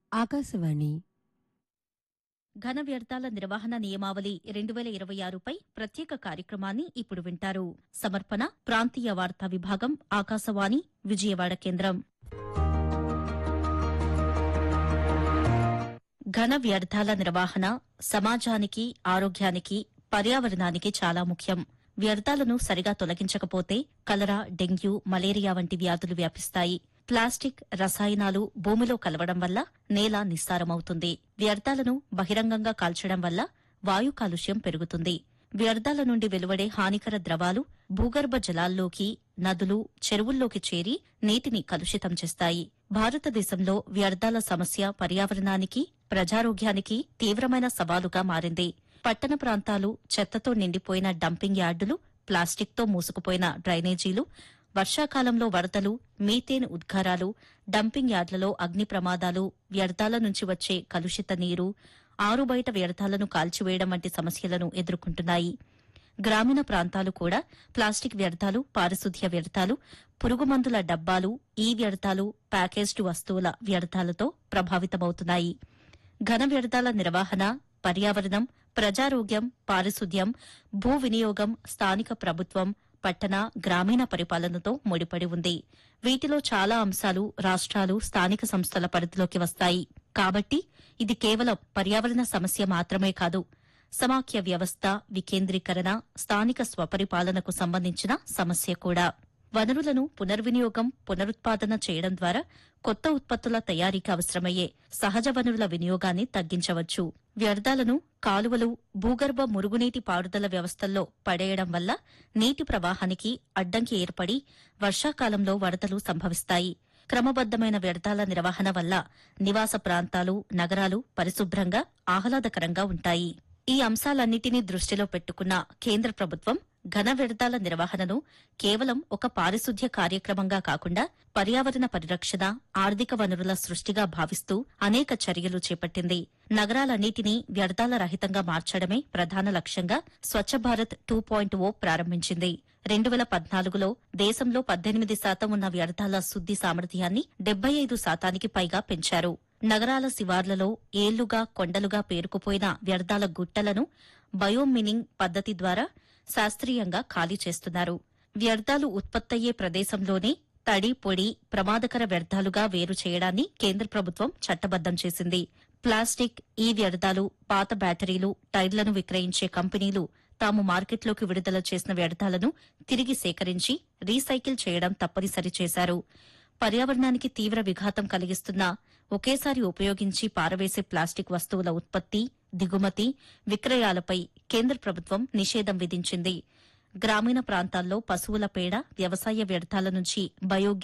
ఆకాశవాణి ఘన వ్యర్థాల నిర్వహణ నియమావళి రెండు వేల ఇరవై ఆరుపై ప్రత్యేక కార్యక్రమాన్ని ఇప్పుడు వింటారు సమర్పణ ప్రాంతీయ వార్తా విభాగం ఆకాశవాణి విజయవాడ కేంద్రం ఘన వ్యర్థాల నిర్వహణ సమాజానికి ఆరోగ్యానికి పర్యావరణానికి చాలా ముఖ్యం వ్యర్థాలను సరిగా తొలగించకపోతే కలరా డెంగ్యూ మలేరియా వంటి వ్యాధులు వ్యాపిస్తాయి ప్లాస్టిక్ రసాయనాలు భూమిలో కలవడం వల్ల నేల నిస్సారమవుతుంది వ్యర్థాలను బహిరంగంగా కాల్చడం వల్ల వాయు కాలుష్యం పెరుగుతుంది వ్యర్థాల నుండి వెలువడే హానికర ద్రవాలు భూగర్భ జలాల్లోకి నదులు చెరువుల్లోకి చేరి నీటిని కలుషితం చేస్తాయి భారతదేశంలో వ్యర్థాల సమస్య పర్యావరణానికి ప్రజారోగ్యానికి తీవ్రమైన సవాలుగా మారింది పట్టణ ప్రాంతాలు చెత్తతో నిండిపోయిన డంపింగ్ యార్డులు ప్లాస్టిక్తో మూసుకుపోయిన డ్రైనేజీలు వర్షాకాలంలో వరదలు మీథేన్ ఉద్గారాలు డంపింగ్ యార్డులలో అగ్ని ప్రమాదాలు వ్యర్థాల నుంచి వచ్చే కలుషిత నీరు ఆరుబయట వ్యర్థాలను కాల్చివేయడం వంటి సమస్యలను ఎదుర్కొంటున్నాయి గ్రామీణ ప్రాంతాలు కూడా ప్లాస్టిక్ వ్యర్థాలు పారిశుధ్య వ్యర్థాలు పురుగుమందుల డబ్బాలు ఈ వ్యర్థాలు ప్యాకేజ్డ్ వస్తువుల వ్యర్థాలతో ప్రభావితమవుతున్నాయి ఘన వ్యర్థాల నిర్వహణ పర్యావరణం ప్రజారోగ్యం పారిశుధ్యం భూ వినియోగం స్థానిక ప్రభుత్వం పట్టణ గ్రామీణ పరిపాలనతో ముడిపడి ఉంది వీటిలో చాలా అంశాలు రాష్ట్రాలు స్థానిక సంస్థల పరిధిలోకి వస్తాయి కాబట్టి ఇది కేవలం పర్యావరణ సమస్య మాత్రమే కాదు సమాఖ్య వ్యవస్థ వికేంద్రీకరణ స్థానిక స్వపరిపాలనకు సంబంధించిన సమస్య కూడా వనరులను పునర్వినియోగం పునరుత్పాదన చేయడం ద్వారా కొత్త ఉత్పత్తుల తయారీకి అవసరమయ్యే సహజ వనరుల వినియోగాన్ని తగ్గించవచ్చు వ్యర్థాలను కాలువలు భూగర్భ మురుగునీటి పారుదల వ్యవస్థల్లో పడేయడం వల్ల నీటి ప్రవాహానికి అడ్డంకి ఏర్పడి వర్షాకాలంలో వరదలు సంభవిస్తాయి క్రమబద్దమైన వ్యర్థాల నిర్వహణ వల్ల నివాస ప్రాంతాలు నగరాలు పరిశుభ్రంగా ఆహ్లాదకరంగా ఉంటాయి ఈ అంశాలన్నిటినీ దృష్టిలో పెట్టుకున్న కేంద్ర ప్రభుత్వం ఘన వ్యర్థాల నిర్వహణను కేవలం ఒక పారిశుధ్య కార్యక్రమంగా కాకుండా పర్యావరణ పరిరక్షణ ఆర్థిక వనరుల సృష్టిగా భావిస్తూ అనేక చర్యలు చేపట్టింది నగరాలన్నిటినీ వ్యర్థాల రహితంగా మార్చడమే ప్రధాన లక్ష్యంగా Swachh Bharat two point O ప్రారంభించింది రెండు వేల పద్నాలుగులో దేశంలో పద్దెనిమిది శాతం ఉన్న వ్యర్థాల శుద్ది సామర్థ్యాన్ని డెబ్బై ఐదు శాతానికి పైగా పెంచారు నగరాల శివార్లలో ఏళ్లుగా కొండలుగా పేరుకుపోయిన వ్యర్థాల గుట్టలను బయోమినింగ్ పద్ధతి ద్వారా శాస్త్రీయంగా ఖాళీ చేస్తున్నారు వ్యర్థాలు ఉత్పత్తయ్యే ప్రదేశంలోనే తడి పొడి ప్రమాదకర వ్యర్థాలుగా వేరు చేయడాన్ని కేంద్ర ప్రభుత్వం చట్టబద్దం చేసింది ప్లాస్టిక్ ఈ వ్యర్థాలు పాత బ్యాటరీలు టైర్లను విక్రయించే కంపెనీలు తాము మార్కెట్లోకి విడుదల చేసిన వ్యర్థాలను తిరిగి సేకరించి రీసైకిల్ చేయడం తప్పనిసరి చేశారు పర్యావరణానికి తీవ్ర విఘాతం కలిగిస్తున్న ఒకేసారి ఉపయోగించి పారవేసే ప్లాస్టిక్ వస్తువుల ఉత్పత్తి దిగుమతి విక్రయాలపై కేంద్ర ప్రభుత్వం నిషేధం విధించింది గ్రామీణ ప్రాంతాల్లో పశువుల పేడ వ్యవసాయ వ్యర్థాల నుంచి బయో